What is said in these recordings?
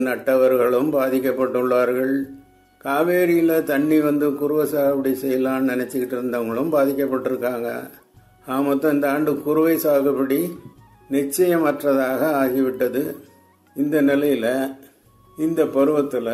நட்டவர்களும் பாதிக்கப்பட்டுள்ளார்கள் காவேரியில் தண்ணி வந்து குருவை சாகுபடி செய்யலாம்னு நினச்சிக்கிட்டு இருந்தவங்களும் பாதிக்கப்பட்டிருக்காங்க ஆக மொத்தம் இந்த ஆண்டு குறுவை சாகுபடி நிச்சயமற்றதாக ஆகிவிட்டது இந்த நிலையில் இந்த பருவத்தில்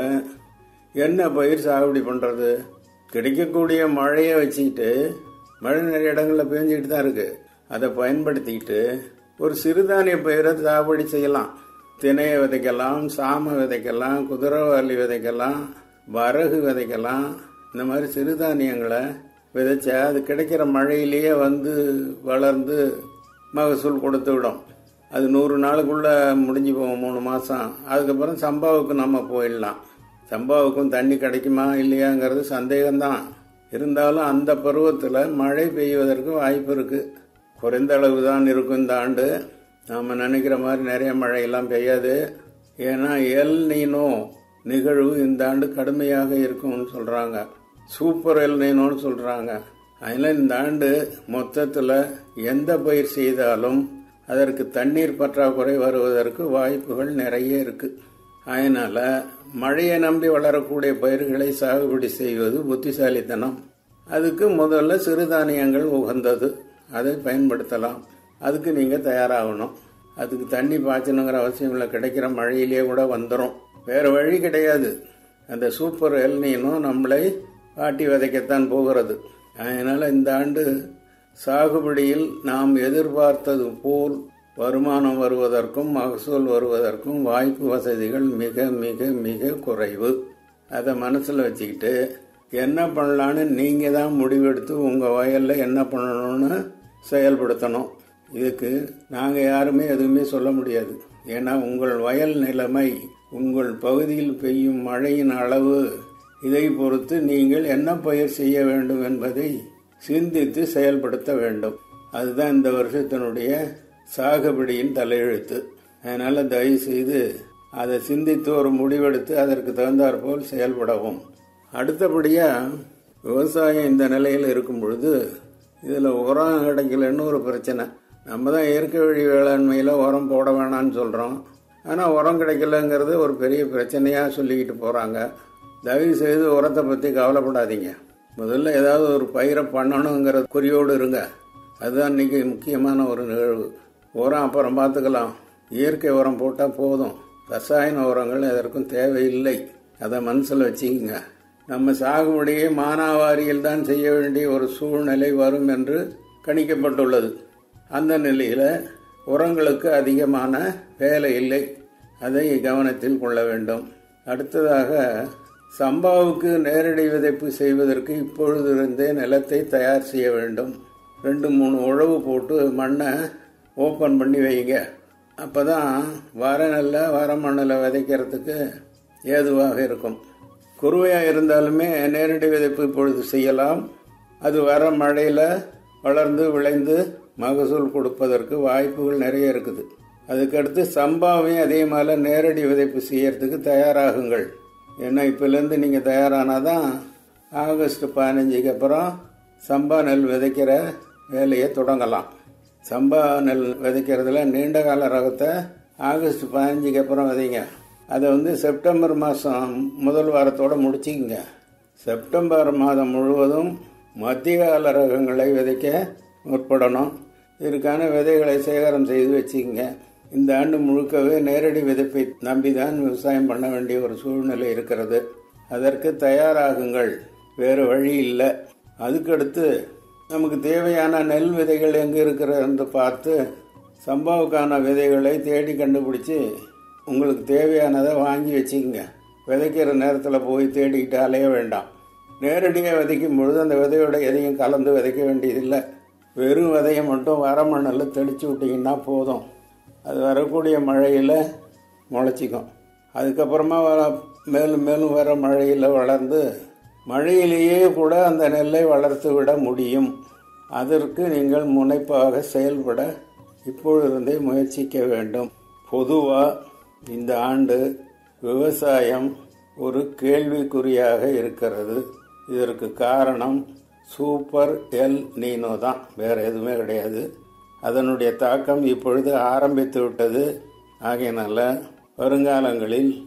என்ன பயிர் சாகுபடி பண்ணுறது கிடைக்கக்கூடிய மழையை வச்சுக்கிட்டு மழை நிறைய இடங்களில் பேஞ்சிக்கிட்டு தான் இருக்குது அதை பயன்படுத்திக்கிட்டு ஒரு சிறுதானிய பயிரை சாகுபடி செய்யலாம் திணையை விதைக்கலாம் சாம விதைக்கலாம் குதிரைவாலி விதைக்கலாம் வரகு விதைக்கலாம் இந்த மாதிரி சிறுதானியங்களை விதைச்சா அது கிடைக்கிற மழையிலேயே வந்து வளர்ந்து மகசூல் கொடுத்து விடும் அது நூறு நாளுக்குள்ளே முடிஞ்சு போகும் மூணு மாதம் அதுக்கப்புறம் சம்பாவுக்கு நம்ம போயிடலாம் சம்பாவுக்கும் தண்ணி கிடைக்குமா இல்லையாங்கிறது சந்தேகம்தான் இருந்தாலும் அந்த பருவத்தில் மழை பெய்வதற்கு வாய்ப்பு இருக்குது குறைந்த அளவு தான் இருக்கும் இந்த ஆண்டு நாம் நினைக்கிற மாதிரி நிறைய மழையெல்லாம் பெய்யாது ஏன்னா எல் நீனோ நிகழ்வு இந்த ஆண்டு கடுமையாக இருக்கும்னு சொல்கிறாங்க சூப்பர் எல் நீனோன்னு சொல்கிறாங்க அதனால் இந்த ஆண்டு மொத்தத்தில் எந்த பயிர் செய்தாலும் அதற்கு தண்ணீர் பற்றாக்குறை வருவதற்கு வாய்ப்புகள் நிறைய இருக்குது அதனால் மழையை நம்பி வளரக்கூடிய பயிர்களை சாகுபடி செய்வது புத்திசாலித்தனம் அதுக்கு முதல்ல சிறுதானியங்கள் உகந்தது அதை பயன்படுத்தலாம் அதுக்கு நீங்கள் தயாராகணும் அதுக்கு தண்ணி பாய்ச்சணுங்கிற அவசியம் இல்லை கிடைக்கிற மழையிலே கூட வந்துடும் வேறு வழி கிடையாது அந்த சூப்பர் எல்னினும் நம்மளை பாட்டி விதைக்கத்தான் போகிறது அதனால் இந்த ஆண்டு சாகுபடியில் நாம் எதிர்பார்த்தது போல் வருமானம் வருவதற்கும் மகசூல் வருவதற்கும் வாய்ப்பு வசதிகள் மிக மிக மிக குறைவு அதை மனசில் வச்சுக்கிட்டு என்ன பண்ணலான்னு நீங்கள் தான் முடிவெடுத்து உங்கள் வயலில் என்ன பண்ணணும்னு செயல்படுத்தணும் இதுக்கு நாங்கள் யாருமே எதுவுமே சொல்ல முடியாது ஏன்னா உங்கள் வயல் நிலைமை உங்கள் பகுதியில் பெய்யும் மழையின் அளவு இதை பொறுத்து நீங்கள் என்ன பயிர் செய்ய வேண்டும் என்பதை சிந்தித்து செயல்படுத்த வேண்டும் அதுதான் இந்த வருஷத்தினுடைய சாகுபடியின் தலையெழுத்து அதனால் தயவு செய்து அதை சிந்தித்து ஒரு முடிவெடுத்து அதற்கு தகுந்தாற்போல் செயல்படவும் அடுத்தபடியாக விவசாயம் இந்த நிலையில் இருக்கும் பொழுது இதில் உரம் கிடைக்கலன்னு ஒரு பிரச்சனை நம்ம தான் இயற்கை வழி வேளாண்மையில் உரம் போட வேணாம்னு சொல்கிறோம் ஆனால் உரம் கிடைக்கலங்கிறது ஒரு பெரிய பிரச்சனையாக சொல்லிக்கிட்டு போகிறாங்க தயவு செய்து உரத்தை பற்றி கவலைப்படாதீங்க முதல்ல ஏதாவது ஒரு பயிரை பண்ணணுங்கிற குறியோடு இருங்க அதுதான் இன்றைக்கி முக்கியமான ஒரு நிகழ்வு உரம் அப்புறம் பார்த்துக்கலாம் இயற்கை உரம் போட்டால் போதும் ரசாயன உரங்கள் எதற்கும் தேவையில்லை அதை மனசில் வச்சுக்கோங்க நம்ம சாகுபடியை மானாவாரியில் தான் செய்ய வேண்டிய ஒரு சூழ்நிலை வரும் என்று கணிக்கப்பட்டுள்ளது அந்த நிலையில் உரங்களுக்கு அதிகமான வேலை இல்லை அதை கவனத்தில் கொள்ள வேண்டும் அடுத்ததாக சம்பாவுக்கு நேரடி விதைப்பு செய்வதற்கு இப்பொழுதிருந்தே நிலத்தை தயார் செய்ய வேண்டும் ரெண்டு மூணு உழவு போட்டு மண்ணை ஓப்பன் பண்ணி வைங்க அப்போ தான் வர நெல்லை வர மண்ணில் விதைக்கிறதுக்கு ஏதுவாக இருக்கும் குறுவையாக இருந்தாலுமே நேரடி விதைப்பு இப்பொழுது செய்யலாம் அது வர மழையில் வளர்ந்து விளைந்து மகசூல் கொடுப்பதற்கு வாய்ப்புகள் நிறைய இருக்குது அதுக்கடுத்து சம்பாவையும் அதே மாதிரி நேரடி விதைப்பு செய்யறதுக்கு தயாராகுங்கள் ஏன்னா இப்போலேருந்து நீங்கள் தயாரானால் தான் ஆகஸ்ட் பதினஞ்சுக்கு அப்புறம் சம்பா நெல் விதைக்கிற வேலையை தொடங்கலாம் சம்பா நெல் விதைக்கிறதுல நீண்ட கால ரகத்தை ஆகஸ்ட் பதினஞ்சுக்கு அப்புறம் விதைங்க அதை வந்து செப்டம்பர் மாதம் முதல் வாரத்தோடு முடிச்சிக்கங்க செப்டம்பர் மாதம் முழுவதும் மத்திய கால ரகங்களை விதைக்க முற்படணும் இதற்கான விதைகளை சேகரம் செய்து வச்சுக்கங்க இந்த ஆண்டு முழுக்கவே நேரடி விதைப்பை நம்பிதான் விவசாயம் பண்ண வேண்டிய ஒரு சூழ்நிலை இருக்கிறது அதற்கு தயாராகுங்கள் வேறு வழி இல்லை அதுக்கடுத்து நமக்கு தேவையான நெல் விதைகள் எங்கே இருக்கிறது என்று பார்த்து சம்பாவுக்கான விதைகளை தேடி கண்டுபிடிச்சி உங்களுக்கு தேவையானதை வாங்கி வச்சுக்கோங்க விதைக்கிற நேரத்தில் போய் தேடிக்கிட்டு அலைய வேண்டாம் நேரடியாக விதைக்கும் பொழுது அந்த விதையோட எதையும் கலந்து விதைக்க வேண்டியதில்லை வெறும் விதையை மட்டும் வர மண்ணில் தெளித்து விட்டிங்கன்னா போதும் அது வரக்கூடிய மழையில் முளைச்சிக்கும் அதுக்கப்புறமா வர மேலும் மேலும் வர மழையில் வளர்ந்து மழையிலேயே கூட அந்த நெல்லை வளர்த்து விட முடியும் அதற்கு நீங்கள் முனைப்பாக செயல்பட இப்பொழுதே முயற்சிக்க வேண்டும் பொதுவாக இந்த ஆண்டு விவசாயம் ஒரு கேள்விக்குறியாக இருக்கிறது இதற்கு காரணம் சூப்பர் எல் நீனோ தான் வேறு எதுவுமே கிடையாது அதனுடைய தாக்கம் இப்பொழுது ஆரம்பித்து விட்டது ஆகையினால வருங்காலங்களில்